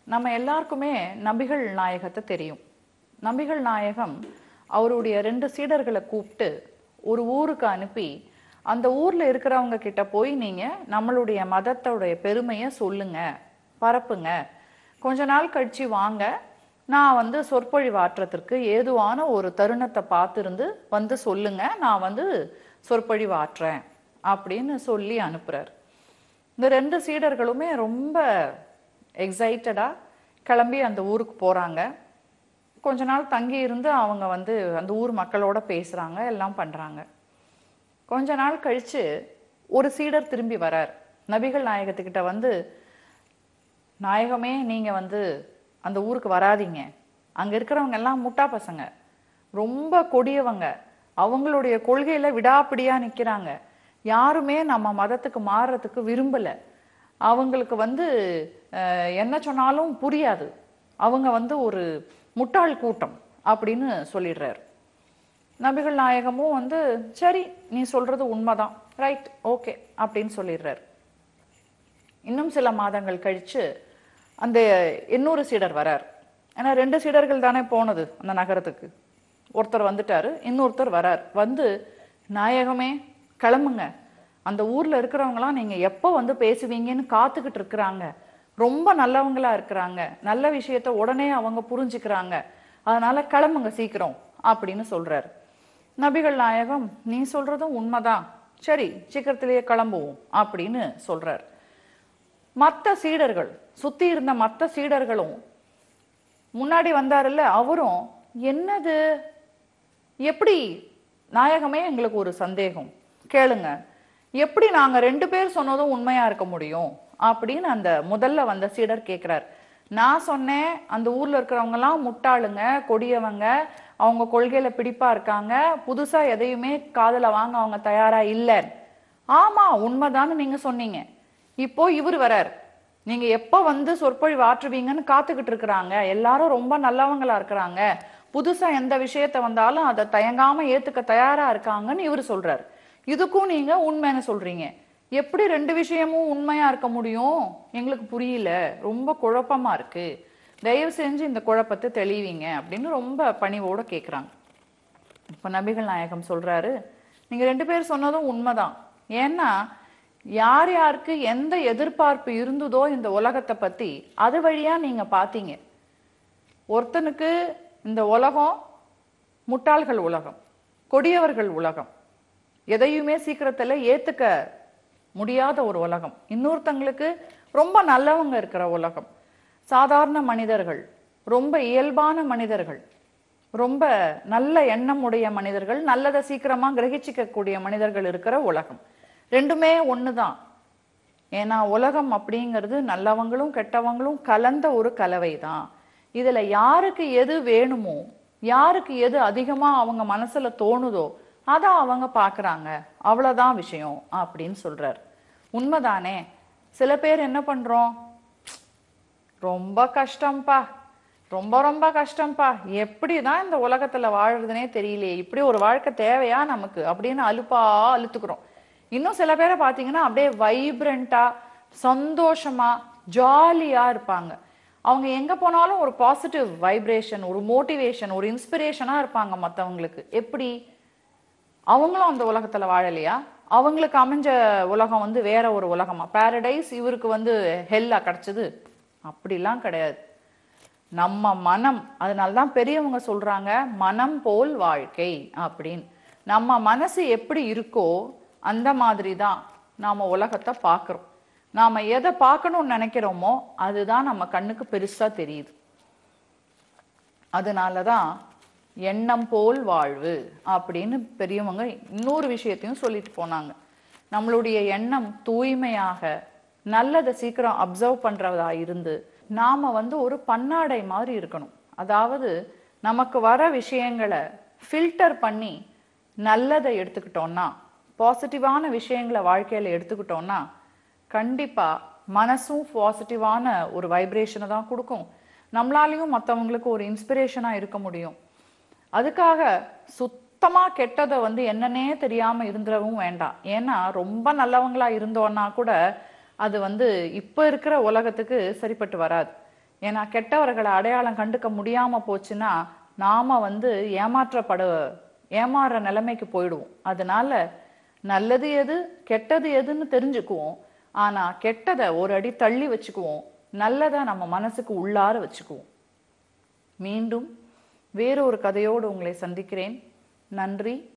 நம்ம எல்லாருக்குமே நபிகள் நாயகத்தை தெரியும் நபிகள் நாயகம் அவருடைய ரெண்டு சீடர்களை கூப்பிட்டு ஒரு ஊருக்கு அனுப்பி அந்த ஊர்ல இருக்கிறவங்க கிட்ட போய் நீங்க நம்மளுடைய மதத்தோடைய பெருமையை சொல்லுங்க பரப்புங்க கொஞ்ச நாள் கழிச்சு வாங்க நான் வந்து சொற்பொழிவாற்றத்திற்கு ஏதுவான ஒரு தருணத்தை பார்த்திருந்து வந்து சொல்லுங்க நான் வந்து சொற்பொழிவாற்றேன் அப்படின்னு சொல்லி அனுப்புறார் இந்த ரெண்டு சீடர்களுமே ரொம்ப எக்ஸைட்டடா கிளம்பி அந்த ஊருக்கு போறாங்க கொஞ்ச நாள் தங்கி இருந்து அவங்க வந்து அந்த ஊர் மக்களோட பேசுறாங்க எல்லாம் பண்றாங்க கொஞ்ச நாள் கழிச்சு ஒரு சீடர் திரும்பி வரார் நபிகள் நாயகத்துக்கிட்ட வந்து நாயகமே நீங்க வந்து அந்த ஊருக்கு வராதீங்க அங்க இருக்கிறவங்க எல்லாம் முட்டா பசங்க ரொம்ப கொடியவங்க அவங்களுடைய கொள்கையில விடாப்பிடியா நிக்கிறாங்க யாருமே நம்ம மதத்துக்கு மாறுறதுக்கு விரும்பல அவங்களுக்கு வந்து அஹ், என்ன சொன்னாலும் புரியாது அவங்க வந்து ஒரு முட்டாள் கூட்டம் அப்படின்னு சொல்லிடுறாரு நபிகள் நாயகமும் வந்து சரி நீ சொல்றது உண்மைதான் ரைட் ஓகே அப்படின்னு சொல்லிடுறாரு இன்னும் சில மாதங்கள் கழிச்சு அந்த இன்னொரு சீடர் வரார் ஏன்னா ரெண்டு சீடர்கள் தானே போனது அந்த நகரத்துக்கு ஒருத்தர் வந்துட்டாரு இன்னொருத்தர் வரார் வந்து நாயகமே கிளம்புங்க அந்த ஊர்ல இருக்கிறவங்களாம் நீங்க எப்போ வந்து பேசுவீங்கன்னு காத்துக்கிட்டு இருக்கிறாங்க ரொம்ப நல்லவங்களா இருக்கிறாங்க நல்ல விஷயத்த உடனே அவங்க புரிஞ்சுக்கிறாங்க அதனால கிளம்புங்க சீக்கிரம் அப்படின்னு சொல்றாரு நபிகள் நாயகம் நீ சொல்றதும் உண்மைதான் சரி சீக்கிரத்திலேயே கிளம்புவோம் அப்படின்னு சொல்றார் மற்ற சீடர்கள் சுத்தி இருந்த மற்ற சீடர்களும் முன்னாடி வந்தாருல்ல அவரும் என்னது எப்படி நாயகமே எங்களுக்கு ஒரு சந்தேகம் கேளுங்க எப்படி நாங்க ரெண்டு பேர் சொன்னதும் உண்மையா இருக்க முடியும் அப்படின்னு அந்த முதல்ல வந்த சீடர் கேக்குறார் நான் சொன்னேன் அந்த ஊர்ல இருக்கிறவங்க எல்லாம் முட்டாளுங்க கொடியவங்க அவங்க கொள்கையில பிடிப்பா இருக்காங்க புதுசா எதையுமே காதுல வாங்க அவங்க தயாரா இல்லைன்னு ஆமா உண்மைதான்னு நீங்க சொன்னீங்க இப்போ இவர் வரார் நீங்க எப்ப வந்து சொற்பொழிவு ஆற்றுவீங்கன்னு காத்துக்கிட்டு இருக்கிறாங்க எல்லாரும் ரொம்ப நல்லவங்களா இருக்கிறாங்க புதுசா எந்த விஷயத்த வந்தாலும் அதை தயங்காம ஏத்துக்க தயாரா இருக்காங்கன்னு இவர் சொல்றாரு இதுக்கும் நீங்க உண்மைன்னு சொல்றீங்க எப்படி ரெண்டு விஷயமும் உண்மையா இருக்க முடியும் எங்களுக்கு புரியல ரொம்ப குழப்பமா இருக்கு தயவு செஞ்சு இந்த குழப்பத்தை தெளிவீங்க அப்படின்னு ரொம்ப பணிவோட கேக்குறாங்க இப்ப நபிகள் நாயகம் சொல்றாரு நீங்க ரெண்டு பேர் சொன்னதும் உண்மைதான் ஏன்னா யார் யாருக்கு எந்த எதிர்பார்ப்பு இருந்ததோ இந்த உலகத்தை பத்தி அது வழியா நீங்க பாத்தீங்க ஒருத்தனுக்கு இந்த உலகம் முட்டாள்கள் உலகம் கொடியவர்கள் உலகம் எதையுமே சீக்கிரத்துல ஏத்துக்க முடியாத ஒரு உலகம் இன்னொருத்தங்களுக்கு ரொம்ப நல்லவங்க இருக்கிற உலகம் சாதாரண மனிதர்கள் ரொம்ப இயல்பான மனிதர்கள் ரொம்ப நல்ல எண்ணம் உடைய மனிதர்கள் நல்லதை சீக்கிரமா கிரகிச்சிக்க கூடிய மனிதர்கள் இருக்கிற உலகம் ரெண்டுமே ஒண்ணுதான் ஏன்னா உலகம் அப்படிங்கிறது நல்லவங்களும் கெட்டவங்களும் கலந்த ஒரு கலவை தான் இதுல யாருக்கு எது வேணுமோ யாருக்கு எது அதிகமா அவங்க மனசுல தோணுதோ அதை அவங்க பாக்குறாங்க அவ்வளவுதான் விஷயம் அப்படின்னு சொல்றார் உண்மைதானே சில பேர் என்ன பண்றோம் ரொம்ப கஷ்டம்ப்பா ரொம்ப ரொம்ப கஷ்டம்ப்பா எப்படிதான் இந்த உலகத்துல வாழுறதுனே தெரியலையே இப்படி ஒரு வாழ்க்கை தேவையா நமக்கு அப்படின்னு அலுப்பா அழுத்துக்கிறோம் இன்னும் சில பேரை பாத்தீங்கன்னா அப்படியே வைப்ரண்டா சந்தோஷமா ஜாலியா இருப்பாங்க அவங்க எங்க போனாலும் ஒரு பாசிட்டிவ் வைப்ரேஷன் ஒரு மோட்டிவேஷன் ஒரு இன்ஸ்பிரேஷனா இருப்பாங்க மத்தவங்களுக்கு எப்படி அவங்களும் அந்த உலகத்துல வாழலையா அவங்களுக்கு அமைஞ்ச உலகம் வந்து வேற ஒரு உலகமா பாரடைஸ் இவருக்கு வந்து ஹெல்லா கிடைச்சது அப்படிலாம் கிடையாது நம்ம மனம் அதனால தான் பெரியவங்க சொல்றாங்க மனம் போல் வாழ்க்கை அப்படின்னு நம்ம மனசு எப்படி இருக்கோ அந்த மாதிரி தான் நாம உலகத்தை பார்க்குறோம் நாம எதை பார்க்கணும்னு நினைக்கிறோமோ அதுதான் நம்ம கண்ணுக்கு பெருசா தெரியுது அதனால தான் எண்ணம் போல் வாழ்வு அப்படின்னு பெரியவங்க இன்னொரு விஷயத்தையும் சொல்லிட்டு போனாங்க நம்மளுடைய எண்ணம் தூய்மையாக நல்லதை சீக்கிரம் அப்சர்வ் பண்றதா இருந்து நாம வந்து ஒரு பன்னாடை மாதிரி இருக்கணும் அதாவது நமக்கு வர விஷயங்களை ஃபில்டர் பண்ணி நல்லதை எடுத்துக்கிட்டோம்னா பாசிட்டிவான விஷயங்களை வாழ்க்கையில எடுத்துக்கிட்டோம்னா கண்டிப்பா மனசும் பாசிட்டிவான ஒரு வைப்ரேஷனை தான் கொடுக்கும் நம்மளாலையும் மற்றவங்களுக்கு ஒரு இன்ஸ்பிரேஷனா இருக்க முடியும் அதுக்காக சுத்தமா கெட்டதை வந்து என்னன்னே தெரியாம இருந்துடவும் வேண்டாம் ஏன்னா ரொம்ப நல்லவங்களா இருந்தோம்னா கூட அது வந்து இப்ப இருக்கிற உலகத்துக்கு சரிப்பட்டு வராது ஏன்னா கெட்டவர்களை அடையாளம் கண்டுக்க முடியாம போச்சுன்னா நாம வந்து ஏமாற்றப்பட ஏமாறுற நிலைமைக்கு போயிடுவோம் அதனால நல்லது எது கெட்டது எதுன்னு தெரிஞ்சுக்குவோம் ஆனா கெட்டதை ஒரு அடி தள்ளி வச்சுக்குவோம் நல்லதை நம்ம மனசுக்கு உள்ளார வச்சுக்குவோம் மீண்டும் வேறொரு கதையோடு உங்களை சந்திக்கிறேன் நன்றி